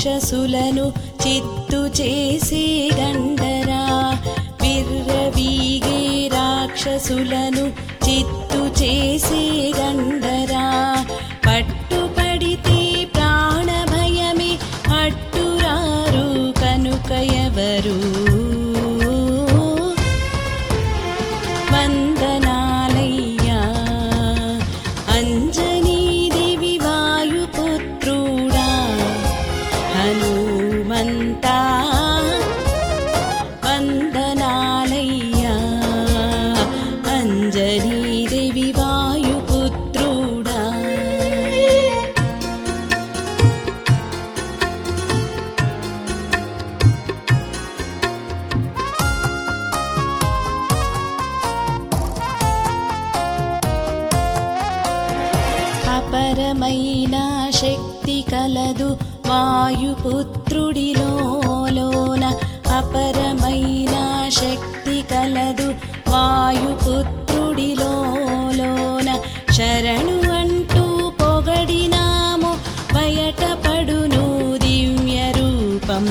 రాక్షసులను చిత్తు చేసే గండరా విర్రవీగే రాక్షసులను చిత్తు చేసే గండరా పట్టుపడితే ప్రాణభయమే అట్టురారు కనుక ఎవరు వందనాలయ్యా అంజనీదేవి వాయుపుత్రుడా హనుమంతా వందనాలయ్యా అంజనీదేవి వాయుపుత్రుడా అపరమైన శక్తి కలదు వాయుపుత్రుడిలోన అపరమైన శక్తి కలదు వాయుపుత్రుడిలోన శరణు అంటూ పొగడినాము బయటపడును దివ్య రూపం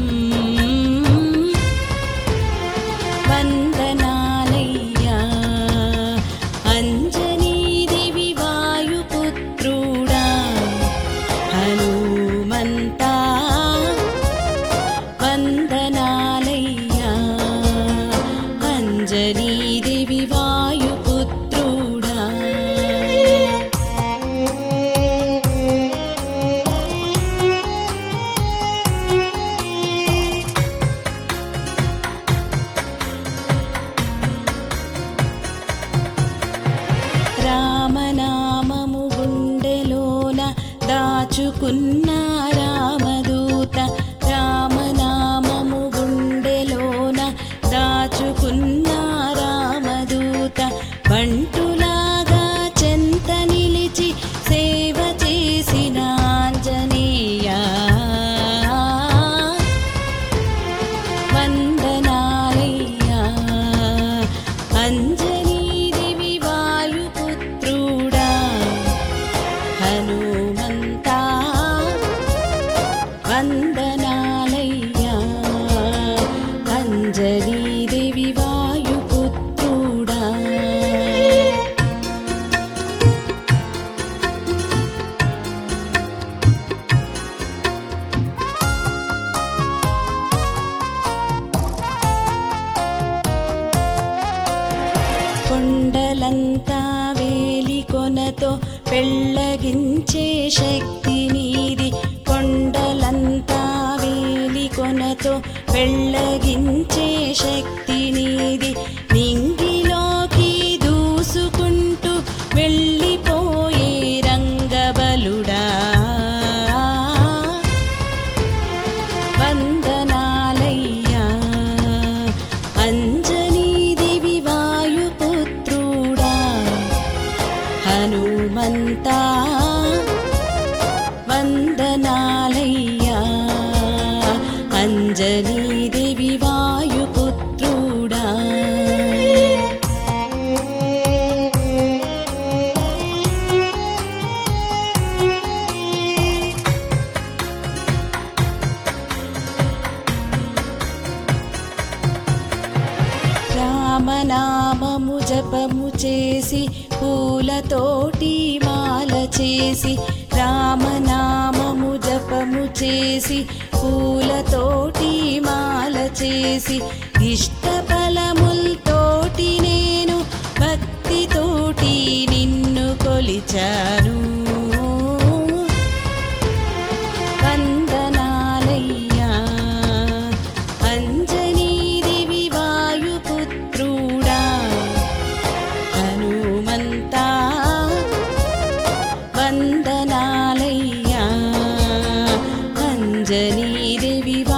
వందనాలయ్యా అంజనీదేవి వాయుపుత్రుడా హనుమంతా వందనాలయ్యా అంజనీదేవి వాయుపుత్రుడా రామనామము గుండెలోన దాచుకున్న రామదూత రామనామము గుండెలోన దాచుకున్న రామదూత బంటులాగా చెంత నిలిచి సేవ చేసిన ఆంజనేయా వందనాలయ్యా అంజనీదేవి వాయుపుత్రుడా హనుమంతా వందనాలయ్యా అంజనీదేవి వాయుపుత్రుడా కొండలంతా వేలి కొనతో పెళ్ళగించే శక్తి నీది కొండలంతా వేలి కొనతో పెళ్ళగించే శక్తి నీది నింగిలోకి దూసుకుంటూ వెళ్ళిపోయే రంగబలుడా వందనాలయ్యా అంజనీదేవి వాయుపుత్రుడా హనుమంతా వందనాలయ్యా అంజనీదేవి వాయుపుత్రుడా రామనామము జపము చేసి పూలతోటి మాల చేసి రామనామము జపము చేసి పూలతోటి మాల చేసి ఇష్ట ఫలములతోటి నేను భక్తితోటి నిన్ను కొలిచాను వందనాలయ్యా అంజనీదేవి వాయుపుత్రుడా హనుమంతా వందనాలయ్యా అంజనీదేవి